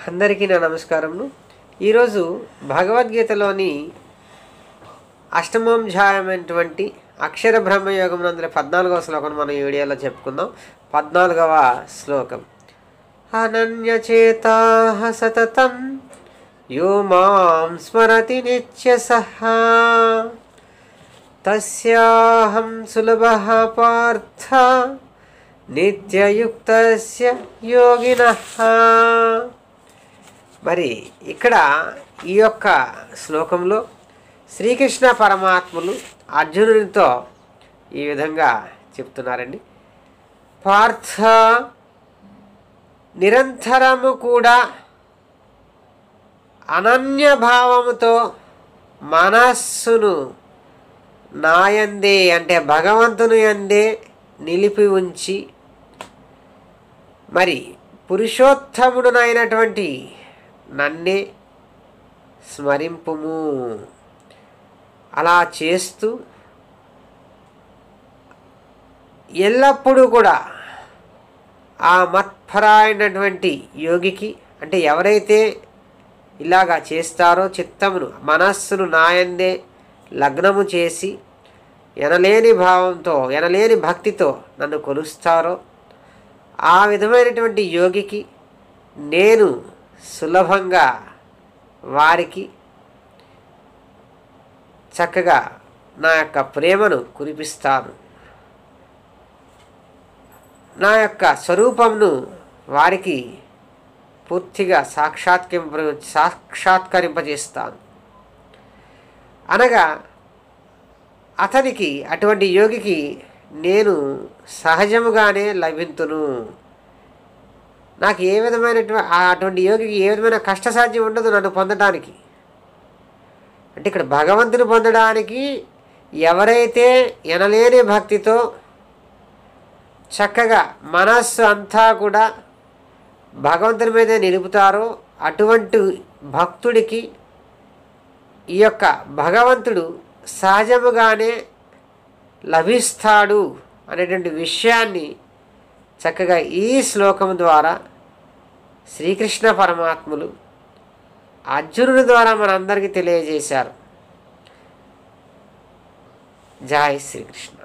అందరికీ నా నమస్కారములు ఈరోజు భగవద్గీతలోని అష్టమోధ్యాయమైనటువంటి అక్షర బ్రహ్మయోగం నందుల పద్నాలుగవ శ్లోకం మనం ఈ వీడియోలో చెప్పుకుందాం పద్నాలుగవ శ్లోకం అనన్యచేతా సతతం యో మాం స్మరతి నిత్య సహా తస్యాహం సులభ పార్థ నిత్యయుక్తస్య యోగిన మరి ఇక్కడ ఈ యొక్క శ్లోకంలో శ్రీకృష్ణ పరమాత్ములు అర్జునునితో ఈ విధంగా చెప్తున్నారండి పార్థ నిరంతరము కూడా అనన్య భావముతో మనస్సును నాయందే అంటే భగవంతుని అందే నిలిపి ఉంచి మరి పురుషోత్తముడునైనటువంటి నన్నే స్మరింపుము అలా చేస్తూ ఎల్లప్పుడూ కూడా ఆ మత్పరాయణటువంటి యోగికి అంటే ఎవరైతే ఇలాగా చేస్తారో చిత్తమును మనస్సును నాయందే లగ్నము చేసి ఎనలేని భావంతో ఎనలేని భక్తితో నన్ను కొలుస్తారో ఆ విధమైనటువంటి యోగికి నేను సులభంగా వారికి చక్కగా నా యొక్క ప్రేమను కురిపిస్తాను నా యొక్క స్వరూపంను వారికి పూర్తిగా సాక్షాత్కరింప సాక్షాత్కరింపజేస్తాను అనగా అతనికి అటువంటి యోగికి నేను సహజముగానే లభింతును నాకు ఏ విధమైనటువంటి అటువంటి యోగికి ఏ విధమైన కష్టసాధ్యం ఉండదు నన్ను పొందడానికి అంటే ఇక్కడ భగవంతుని పొందడానికి ఎవరైతే ఎనలేని భక్తితో చక్కగా మనస్సు అంతా కూడా భగవంతుని మీదే నిలుపుతారో అటువంటి భక్తుడికి ఈ యొక్క భగవంతుడు సహజముగానే లభిస్తాడు అనేటువంటి విషయాన్ని చక్కగా ఈ శ్లోకం ద్వారా శ్రీకృష్ణ పరమాత్ములు అర్జునుడి ద్వారా మనందరికీ తెలియజేశారు జై శ్రీకృష్ణ